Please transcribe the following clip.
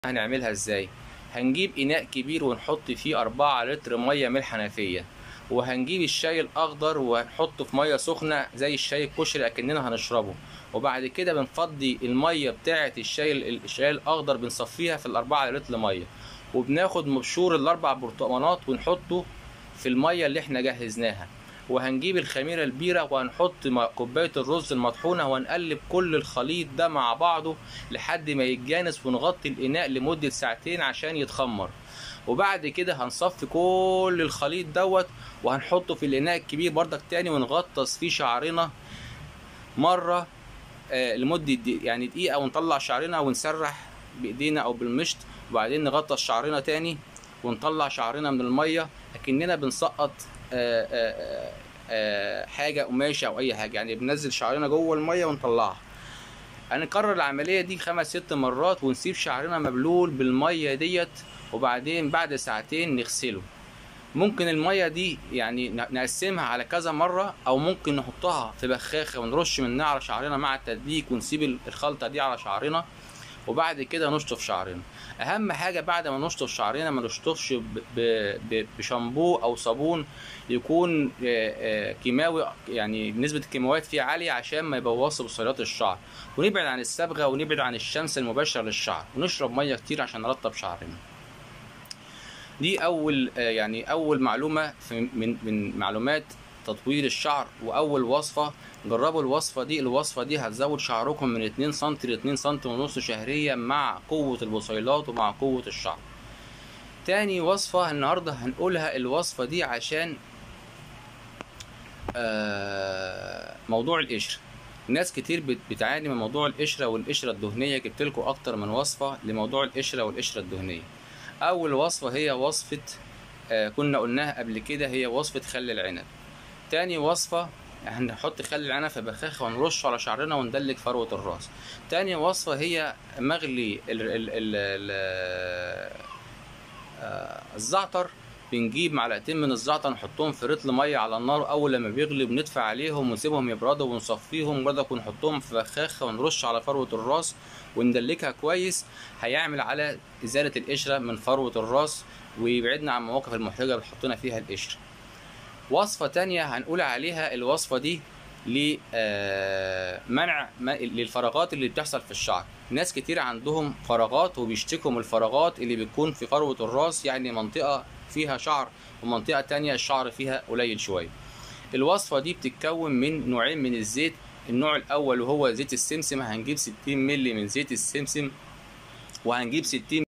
هنعملها ازاي هنجيب اناء كبير ونحط فيه أربعة لتر ميه من الحنفيه وهنجيب الشاي الاخضر وهنحطه في ميه سخنه زي الشاي الكشري اكننا هنشربه وبعد كده بنفضي الميه بتاعه الشاي الشاي الاخضر بنصفيها في الأربعة لتر ميه وبناخد مبشور الاربع برطمانات ونحطه في الميه اللي احنا جهزناها وهنجيب الخميره البيره وهنحط م- كوبايه الرز المطحونه وهنقلب كل الخليط ده مع بعضه لحد ما يتجانس ونغطي الاناء لمده ساعتين عشان يتخمر وبعد كده هنصفي كل الخليط دوت وهنحطه في الاناء الكبير بردك تاني ونغطس فيه شعرنا مره آه، لمده دي يعني دقيقه ونطلع شعرنا ونسرح بايدينا او بالمشط وبعدين نغطس شعرنا تاني ونطلع شعرنا من الميه اكننا بنسقط آه، آه، آه، حاجه قماشه او اي حاجه يعني بننزل شعرنا جوه الميه ونطلعها هنكرر العمليه دي خمس ست مرات ونسيب شعرنا مبلول بالميه ديت وبعدين بعد ساعتين نغسله ممكن الميه دي يعني ن- نقسمها على كذا مره او ممكن نحطها في بخاخه ونرش منها على شعرنا مع التدليك ونسيب ال- الخلطه دي على شعرنا وبعد كده نشطف شعرنا اهم حاجه بعد ما نشطف شعرنا ما نشطفش ب- ب- ب- بشامبو او صابون يكون آه، آه، كيماوي يعني نسبه الكيماويات فيه عاليه عشان ما يبوظش بصيلات الشعر ونبعد عن الصبغه ونبعد عن الشمس المباشره للشعر ونشرب ميه كتير عشان نرطب شعرنا دي اول آه، يعني اول معلومه في من من معلومات تطوير الشعر واول وصفه جربوا الوصفه دي الوصفه دي هتزود شعركم من 2 سم ل 2 سم ونص شهريا مع قوه البصيلات ومع قوه الشعر تاني وصفه النهارده هنقولها الوصفه دي عشان آه، موضوع القشر ناس كتير بت- بتعاني من موضوع القشره والقشره الدهنيه جبت لكم اكتر من وصفه لموضوع القشره والقشره الدهنيه اول وصفه هي وصفه آه، كنا قلناها قبل كده هي وصفه خل العنب تاني وصفه هنحط خل العنب في بخاخه ونرشه على شعرنا وندلك فروه الراس تاني وصفه هي مغلي ال ال ال ال آه، الزعتر بنجيب معلقتين من الزعتر نحطهم في رتل ميه على النار اول لما بيغلي بندفع عليهم ونسيبهم يبردوا ونصفيهم برضك ونحطهم في بخاخه ونرش على فروه الراس وندلكها كويس هيعمل على ازاله القشره من فروه الراس ويبعدنا عن المواقف المحرجه اللي بيحطنا فيها القشره وصفه تانية هنقول عليها الوصفه دي لمنع للفراغات اللي بتحصل في الشعر ناس كتير عندهم فراغات وبيشتكوا من الفراغات اللي بتكون في فروة الراس يعني منطقة فيها شعر ومنطقة تانية الشعر فيها قليل شوية الوصفة دي بتتكون من نوعين من الزيت النوع الأول وهو زيت السمسم هنجيب 60 مللي من زيت السمسم وهنجيب 60